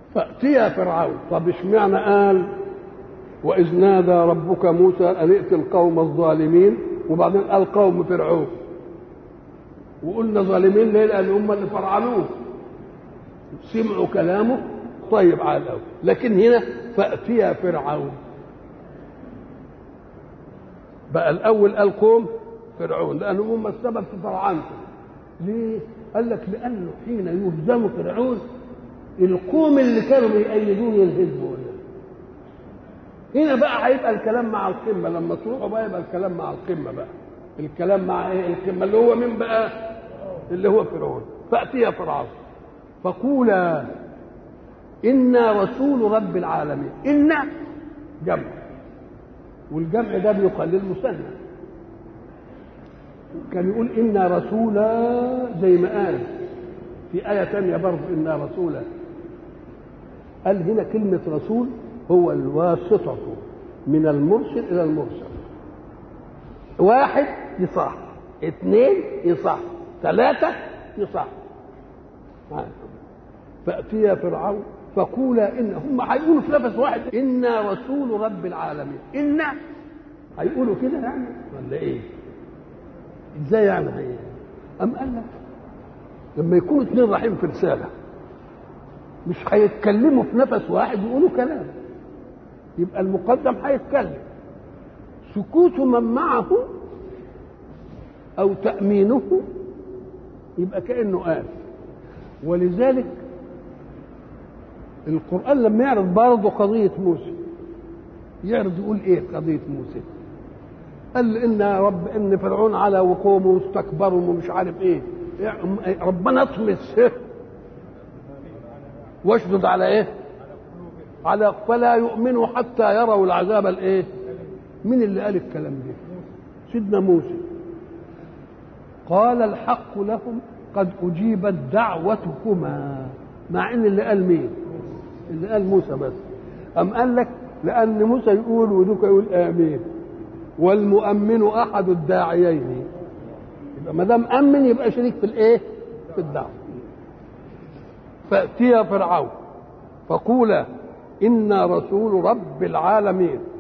فأتيا فرعون طب اشمعنى قال وإذ نادى ربك موسى أن ائت القوم الظالمين وبعدين قال قوم فرعون وقلنا ظالمين ليه؟ لأن هم اللي فرعنوه سمعوا كلامه طيب على الأول لكن هنا فأتيا فرعون بقى الأول قال قوم فرعون لأنهم هم السبب في فرعنته ليه؟ قال لك لأنه حين يهزم فرعون القوم اللي كانوا بيأيدون ينهزموا هنا بقى هيبقى الكلام مع القمة لما تروحوا بقى يبقى الكلام مع القمة بقى الكلام مع ايه القمة اللي هو مين بقى اللي هو فرعون فأتي فرعون فقولا إنا رسول رب العالمين إنا جمع والجمع ده بيقال للمثنى كان يقول إنا رسولا زي ما قال في آية ثانية برضه إنا رسولا قال هنا كلمة رسول هو الواسطة من المرسل إلى المرسل واحد يصح اثنين يصح ثلاثة يصح فأتيا فرعون فقولا إن هم هيقولوا في نفس واحد إنا رسول رب العالمين إنا هيقولوا كده يعني ولا إيه؟ إزاي يعني هي؟ أم قال لك لما يكونوا اثنين رايحين في رسالة مش هيتكلموا في نفس واحد يقولوا كلام يبقى المقدم هيتكلم سكوت من معه او تامينه يبقى كانه قال ولذلك القران لما يعرض برضه قضيه موسى يعرض يقول ايه قضيه موسى قال ان رب ان فرعون على وقومه واستكبروا ومش عارف ايه ربنا اطمس واشدد على ايه على فلا يؤمنوا حتى يروا العذاب الايه مين اللي قال الكلام ده سيدنا موسى قال الحق لهم قد اجيبت دعوتكما مع ان اللي قال مين اللي قال موسى بس ام قال لك لان موسى يقول ودوك يقول امين والمؤمن احد الداعيين يبقى ما دام امن يبقى شريك في الايه في الدعوه فاتيا فرعون فقولا انا رسول رب العالمين